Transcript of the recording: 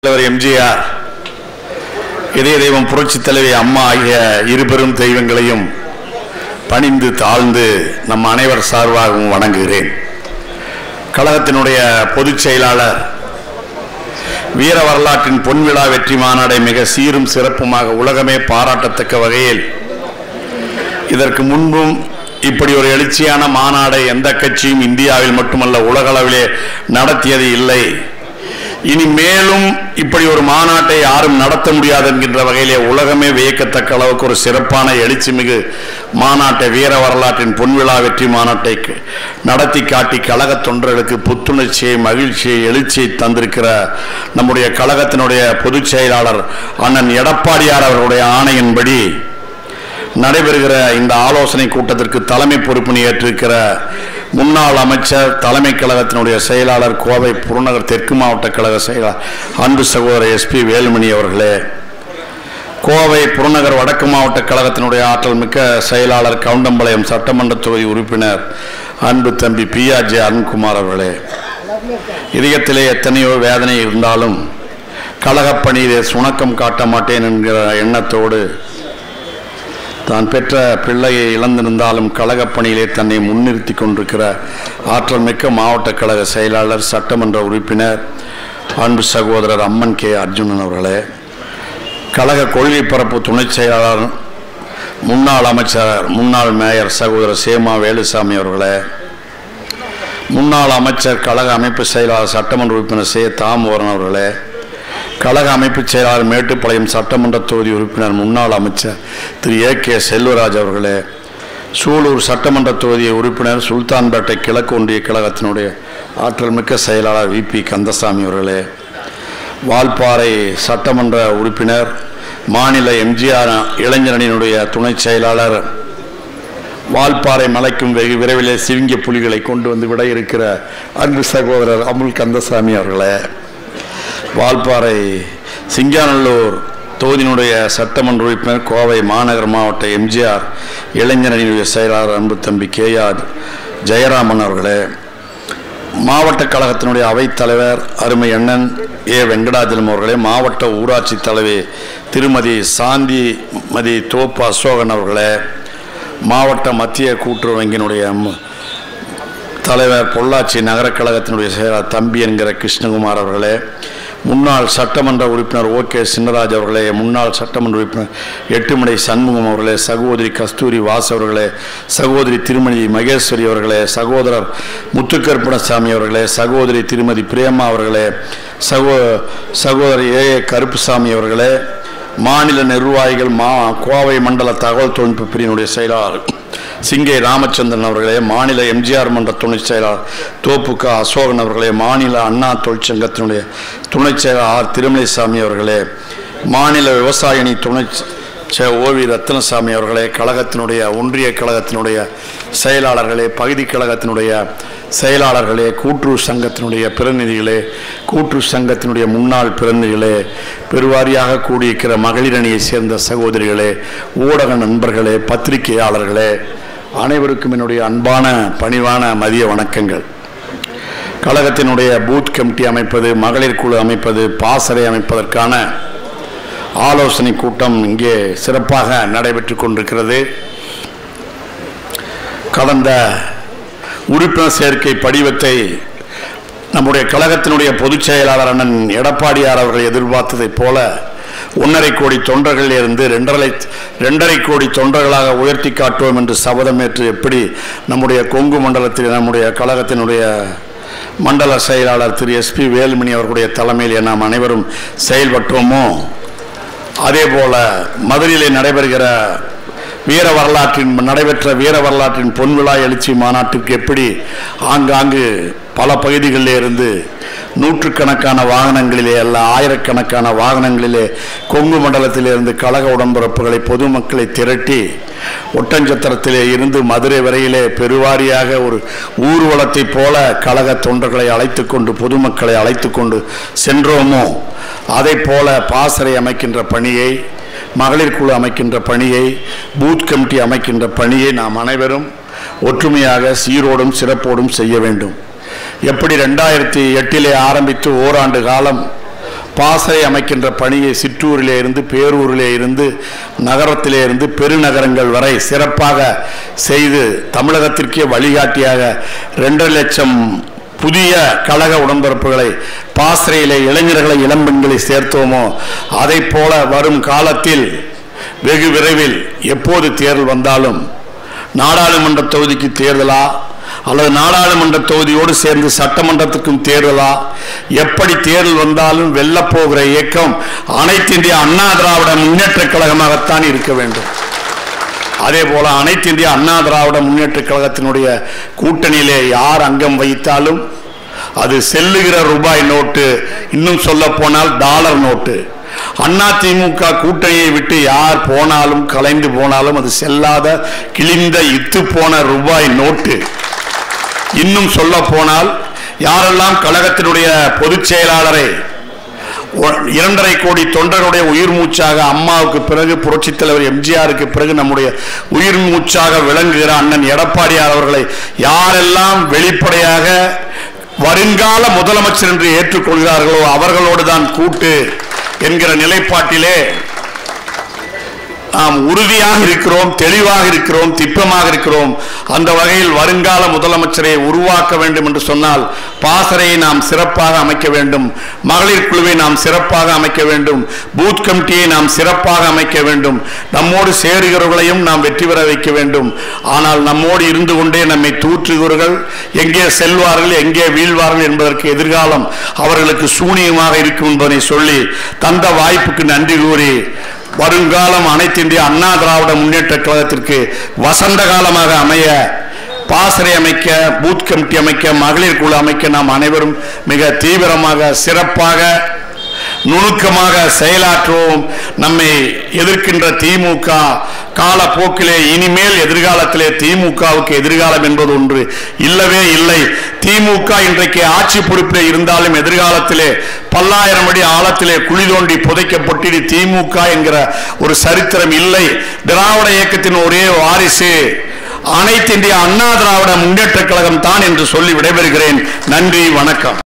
தலைவர் எம்ஜிஆர் இதய தெய்வம் புரட்சி தலைவி அம்மா ஆகிய இருபெரும் தெய்வங்களையும் பணிந்து தாழ்ந்து நம் அனைவர் சார்பாகவும் வணங்குகிறேன் கழகத்தினுடைய பொதுச் செயலாளர் வீர வரலாற்றின் பொன்விழா வெற்றி மாநாடை மிக சீரும் சிறப்புமாக உலகமே பாராட்டத்தக்க வகையில் இதற்கு முன்பும் இப்படி ஒரு எழுச்சியான மாநாடை எந்த கட்சியும் இந்தியாவில் மட்டுமல்ல உலகளவிலே நடத்தியது இல்லை இனி மேலும் இப்படி ஒரு மாநாட்டை யாரும் நடத்த முடியாது என்கின்ற வகையிலே உலகமே வியக்கத்தக்க அளவுக்கு ஒரு சிறப்பான எழுச்சி மிகு மாநாட்டை வீர வரலாற்றின் பொன்விழா வெற்றி மாநாட்டை க- நடத்தி காட்டி கழக தொண்டர்களுக்கு புத்துணர்ச்சியை மகிழ்ச்சியை எழுச்சியை தந்திருக்கிற நம்முடைய கழகத்தினுடைய பொதுச் செயலாளர் அண்ணன் எடப்பாடியார் அவர்களுடைய ஆணையின்படி நடைபெறுகிற இந்த ஆலோசனை கூட்டத்திற்கு தலைமை பொறுப்பினை ஏற்றிருக்கிற முன்னாள் அமைச்சர் தலைமை கழகத்தினுடைய செயலாளர் கோவை புறநகர் தெற்கு மாவட்ட கழக செயலாளர் அன்பு சகோதரர் எஸ்பி வேலுமணி அவர்களே கோவை புறநகர் வடக்கு மாவட்ட கழகத்தினுடைய ஆற்றல் மிக்க செயலாளர் கவுண்டம்பாளையம் சட்டமன்ற தொகுதி உறுப்பினர் அன்பு தம்பி பி ஆர் ஜே அருண்குமார் அவர்களே இதயத்திலே எத்தனையோ வேதனை இருந்தாலும் கழகப் பணியிலே சுணக்கம் காட்ட மாட்டேன் என்கிற எண்ணத்தோடு தான் பெற்ற பிள்ளையை இழந்திருந்தாலும் கழகப் பணியிலே தன்னை முன்னிறுத்தி கொண்டிருக்கிற ஆற்றல் மிக்க மாவட்ட கழக செயலாளர் சட்டமன்ற உறுப்பினர் அன்பு சகோதரர் அம்மன் கே அர்ஜுனன் அவர்களே கழக கொள்கை பரப்பு துணைச் செயலாளர் முன்னாள் அமைச்சர் முன்னாள் மேயர் சகோதரர் சேமா வேலுசாமி அவர்களே முன்னாள் அமைச்சர் கழக அமைப்பு செயலாளர் சட்டமன்ற உறுப்பினர் சே தாமோதரன் அவர்களே கழக அமைப்பு செயலாளர் மேட்டுப்பாளையம் சட்டமன்ற தொகுதி உறுப்பினர் முன்னாள் அமைச்சர் திரு ஏ கே செல்வராஜ் அவர்களே சூலூர் சட்டமன்ற தொகுதி உறுப்பினர் சுல்தான்பேட்டை கிழக்கு ஒன்றிய கழகத்தினுடைய ஆற்றல் மிக்க செயலாளர் வி பி கந்தசாமி அவர்களே வால்பாறை சட்டமன்ற உறுப்பினர் மாநில எம்ஜிஆர் இளைஞரணியினுடைய துணைச் செயலாளர் வால்பாறை மலைக்கும் வெகு விரைவிலே சிவிங்க புலிகளை கொண்டு வந்து விட இருக்கிற அன்பு சகோதரர் அமுல் கந்தசாமி அவர்களே வால்பாறை சிங்காநல்லூர் தொகுதியினுடைய சட்டமன்ற உறுப்பினர் கோவை மாநகர் மாவட்ட எம்ஜிஆர் இளைஞரணியினுடைய செயலாளர் அன்பு தம்பி கே ஆர் ஜெயராமன் அவர்களே மாவட்ட கழகத்தினுடைய அவைத்தலைவர் அருமை அண்ணன் ஏ வெங்கடாஜலம் அவர்களே மாவட்ட ஊராட்சி தலைவி திருமதி சாந்தி மதி தோப்பு அசோகன் அவர்களே மாவட்ட மத்திய கூட்டுறவு வங்கியினுடைய ம- தலைவர் பொள்ளாச்சி நகர கழகத்தினுடைய செயலாளர் தம்பி என்கிற கிருஷ்ணகுமார் அவர்களே முன்னாள் சட்டமன்ற உறுப்பினர் ஓ கே சின்னராஜ் அவர்களே முன்னாள் சட்டமன்ற உறுப்பினர் எட்டுமடை சண்முகம் அவர்களே சகோதரி கஸ்தூரி வாஸ் அவர்களே சகோதரி திருமதி மகேஸ்வரி அவர்களே சகோதரர் முத்துக்கருப்பணசாமி அவர்களே சகோதரி திருமதி பிரேமா அவர்களே சகோ சகோதரி ஏ ஏ கருப்புசாமி அவர்களே மாநில நிர்வாகிகள் மா கோவை மண்டல தகவல் தொழில்நுட்ப பிரிவினுடைய செயலாளர் சிங்கை ராமச்சந்திரன் அவர்களே மாநில எம்ஜிஆர் மன்ற துணை செயலாளர் தோப்புக அசோகன் அவர்களே மாநில அண்ணா தொழிற்சங்கத்தினுடைய துணை செயலாளர் ஆர் திருமலைசாமி அவர்களே மாநில விவசாய அணி துணை செ- ஓவி ரத்னசாமி அவர்களே கழகத்தினுடைய ஒன்றிய கழகத்தினுடைய செயலாளர்களே பகுதி கழகத்தினுடைய செயலாளர்களே கூட்டுறவு சங்கத்தினுடைய பிரதிநிதிகளே கூட்டுறவு சங்கத்தினுடைய முன்னாள் பிரதிநிதிகளே பெருவாரியாக கூடியிருக்கிற மகளிர் அணியைச் சேர்ந்த சகோதரிகளே ஊடக நண்பர்களே பத்திரிகையாளர்களே அனைவருக்கும் என்னுடைய அன்பான பணிவான மதிய வணக்கங்கள் கழகத்தினுடைய பூத் கமிட்டி அமைப்பது மகளிர் குழு அமைப்பது பாசறை அமைப்பதற்கான ஆலோசனை கூட்டம் இங்கே சிறப்பாக நடைபெற்று கொண்டிருக்கிறது கடந்த உறுப்பினர் சேர்க்கை படிவத்தை நம்முடைய கழகத்தினுடைய பொதுச் செயலாளர் அண்ணன் எடப்பாடியார் அவர்கள் எதிர்பார்த்ததைப் போல ஒன்றரை கோடி தொண்டர்களில் இருந்து ரெண்டரை ரெண்டரை கோடி தொண்டர்களாக உயர்த்தி காட்டுவோம் என்று சபதமேற்று எப்படி நம்முடைய கொங்கு மண்டலத்தில் நம்முடைய கழகத்தினுடைய மண்டல செயலாளர் திரு எஸ்பி வேலுமணி அவர்களுடைய தலைமையில் நாம் அனைவரும் செயல்பட்டோமோ அதே போல மதுரையிலே நடைபெறுகிற வீர வரலாற்றின் நடைபெற்ற வீர வரலாற்றின் பொன்விழா எழுச்சி மாநாட்டுக்கு எப்படி ஆங்காங்கு பல பகுதிகளிலே இருந்து நூற்றுக்கணக்கான வாகனங்களிலே அல்ல ஆயிரக்கணக்கான வாகனங்களிலே கொங்கு மண்டலத்திலே இருந்து கழக உடன்பிறப்புகளை பொதுமக்களை திரட்டி ஒட்டஞ்சத்திரத்திலே இருந்து மதுரை வரையிலே பெருவாரியாக ஒரு ஊர்வலத்தைப் போல கழக தொண்டர்களை அழைத்து கொண்டு பொதுமக்களை அழைத்து கொண்டு சென்றோமோ அதைப் போல பாசறை அமைக்கின்ற பணியை மகளிர் குழு அமைக்கின்ற பணியை பூத் கமிட்டி அமைக்கின்ற பணியை நாம் அனைவரும் ஒற்றுமையாக சீரோடும் சிறப்போடும் செய்ய வேண்டும் எப்படி ரெண்டாயிரத்தி எட்டிலே ஆரம்பித்து ஓராண்டு காலம் பாசறை அமைக்கின்ற பணியை சிற்றூரிலே இருந்து பேரூரிலே இருந்து நகரத்திலே இருந்து பெருநகரங்கள் வரை சிறப்பாக செய்து தமிழகத்திற்கே வழிகாட்டியாக ரெண்டரை லட்சம் புதிய கழக உடன்பிறப்புகளை பாசறையிலே இளைஞர்களை இளம்பெண்களை சேர்த்தோமோ அதை போல வரும் காலத்தில் வெகு விரைவில் எப்போது தேர்தல் வந்தாலும் நாடாளுமன்ற தொகுதிக்கு தேர்தலா அல்லது நாடாளுமன்ற தொகுதியோடு சேர்ந்து சட்டமன்றத்துக்கும் தேர்தலா எப்படி தேர்தல் வந்தாலும் வெல்லப் போகிற இயக்கம் அனைத்து இந்திய அண்ணா திராவிட முன்னேற்ற கழகமாகத்தான் இருக்க வேண்டும் அதே போல அனைத்து இந்திய அண்ணா திராவிட முன்னேற்ற கழகத்தினுடைய கூட்டணியிலே யார் அங்கம் வைத்தாலும் அது செல்லுகிற ரூபாய் நோட்டு இன்னும் சொல்ல போனால் டாலர் நோட்டு அண்ணா திமுக கூட்டணியை விட்டு யார் போனாலும் கலைந்து போனாலும் அது செல்லாத கிழிந்த இத்து போன ரூபாய் நோட்டு இன்னும் சொல்ல போனால் யாரெல்லாம் கழகத்தினுடைய பொதுச் செயலாளரை ஒ- இரண்டரை கோடி தொண்டருடைய உயிர் மூச்சாக அம்மாவுக்கு பிறகு புரட்சித் தலைவர் எம்ஜிஆருக்கு பிறகு நம்முடைய உயிர் மூச்சாக விளங்குகிற அண்ணன் எடப்பாடியார் அவர்களை யாரெல்லாம் வெளிப்படையாக வருங்கால முதலமைச்சர் என்று ஏற்றுக்கொள்கிறார்களோ அவர்களோடு தான் கூட்டு என்கிற நிலைப்பாட்டிலே நாம் உறுதியாக இருக்கிறோம் தெளிவாக இருக்கிறோம் திப்பமாக இருக்கிறோம் அந்த வகையில் வருங்கால முதலமைச்சரை உருவாக்க வேண்டும் என்று சொன்னால் பாசறையை நாம் சிறப்பாக அமைக்க வேண்டும் மகளிர் குழுவை நாம் சிறப்பாக அமைக்க வேண்டும் பூத் கமிட்டியை நாம் சிறப்பாக அமைக்க வேண்டும் நம்மோடு சேருகிறவர்களையும் நாம் வெற்றி பெற வைக்க வேண்டும் ஆனால் நம்மோடு இருந்து கொண்டே நம்மை தூற்றுகிறவர்கள் எங்கே செல்வார்கள் எங்கே வீழ்வார்கள் என்பதற்கு எதிர்காலம் அவர்களுக்கு சூனியமாக இருக்கும் என்பதை சொல்லி தந்த வாய்ப்புக்கு நன்றி கூறி வருங்காலம் அனைத்து இந்திய அண்ணா திராவிட முன்னேற்ற கழகத்திற்கு வசந்த காலமாக அமைய பாசறை அமைக்க பூத் கமிட்டி அமைக்க மகளிர் குழு அமைக்க நாம் அனைவரும் மிக தீவிரமாக சிறப்பாக நுணுக்கமாக செயலாற்றுவோம் நம்மை எதிர்க்கின்ற திமுக காலப்போக்கிலே இனிமேல் எதிர்காலத்திலே திமுகவுக்கு எதிர்காலம் என்பது ஒன்று இல்லவே இல்லை திமுக இன்றைக்கு ஆட்சி பொறுப்பிலே இருந்தாலும் எதிர்காலத்திலே பல்லாயிரம் அடி ஆழத்திலே குழி தோண்டி புதைக்கப்பட்டு திமுக என்கிற ஒரு சரித்திரம் இல்லை திராவிட இயக்கத்தின் ஒரே வாரிசு அனைத்து இந்திய அண்ணா திராவிட முன்னேற்ற கழகம் தான் என்று சொல்லி விடைபெறுகிறேன் நன்றி வணக்கம்